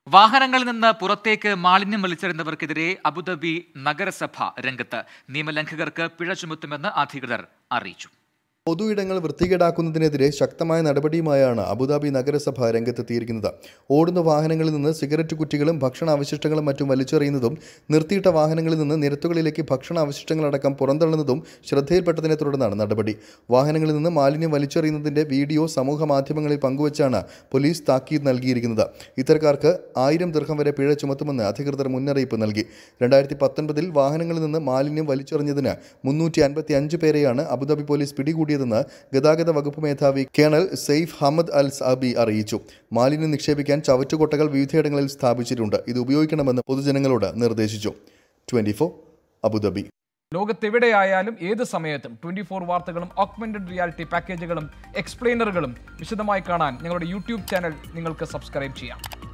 വാഹനങ്ങളിൽ നിന്ന് പുറത്തേക്ക് മാലിന്യം വലിച്ചെറിയുന്നവർക്കെതിരെ അബുദാബി നഗരസഭ രംഗത്ത് നിയമലംഘകർക്ക് പിഴ ചുമത്തുമെന്ന് അധികൃതർ അറിയിച്ചു പൊതു ഇടങ്ങൾ വൃത്തികേടാക്കുന്നതിനെതിരെ ശക്തമായ നടപടിയുമായാണ് അബുദാബി നഗരസഭ രംഗത്തെത്തിയിരിക്കുന്നത് ഓടുന്ന വാഹനങ്ങളിൽ നിന്ന് സിഗരറ്റ് കുറ്റികളും ഭക്ഷണ അവശിഷ്ടങ്ങളും മറ്റും വലിച്ചെറിയുന്നതും നിർത്തിയിട്ട വാഹനങ്ങളിൽ നിന്ന് നിരത്തുകളിലേക്ക് ഭക്ഷണ അവശിഷ്ടങ്ങളടക്കം പുറന്തള്ളുന്നതും ശ്രദ്ധയിൽപ്പെട്ടതിനെ തുടർന്നാണ് നടപടി വാഹനങ്ങളിൽ നിന്ന് മാലിന്യം വലിച്ചെറിയുന്നതിന്റെ വീഡിയോ സമൂഹ മാധ്യമങ്ങളിൽ പങ്കുവച്ചാണ് പോലീസ് താക്കീത് നൽകിയിരിക്കുന്നത് ഇത്തരക്കാർക്ക് ആയിരം ദീർഘം വരെ പിഴ ചുമത്തുമെന്ന് അധികൃതർ മുന്നറിയിപ്പ് നൽകി രണ്ടായിരത്തി പത്തൊൻപതിൽ വാഹനങ്ങളിൽ നിന്ന് മാലിന്യം വലിച്ചെറിഞ്ഞതിന് മുന്നൂറ്റി അൻപത്തി അഞ്ച് പേരെയാണ് അബുദാബി പോലീസ് പിടികൂടിയതെന്ന് ഗതാഗത വകുപ്പ് മേധാവി colonel Saif Hamad Al Sabi അറിയിച്ചു മാലിന്യം നിക്ഷേപിക്കാൻ ചവറ്റുകൊട്ടകൾ വിവിധയിടങ്ങളിൽ സ്ഥാപിച്ചിട്ടുണ്ട് ഇത് ഉപയോഗിക്കണമെന്ന് പൊതുജനങ്ങളോട് നിർദ്ദേശിച്ചു ട്വന്റി അബുദാബി ലോകത്തെവിടെയായാലും ഏത് സമയത്തും ട്വന്റി ഫോർ വാർത്തകളും ഓഗ്മെന്റഡ് റിയാലിറ്റി പാക്കേജുകളും എക്സ്പ്ലെയിനറുകളും വിശദമായി കാണാൻ ഞങ്ങളുടെ യൂട്യൂബ് ചാനൽ നിങ്ങൾക്ക് സബ്സ്ക്രൈബ് ചെയ്യാം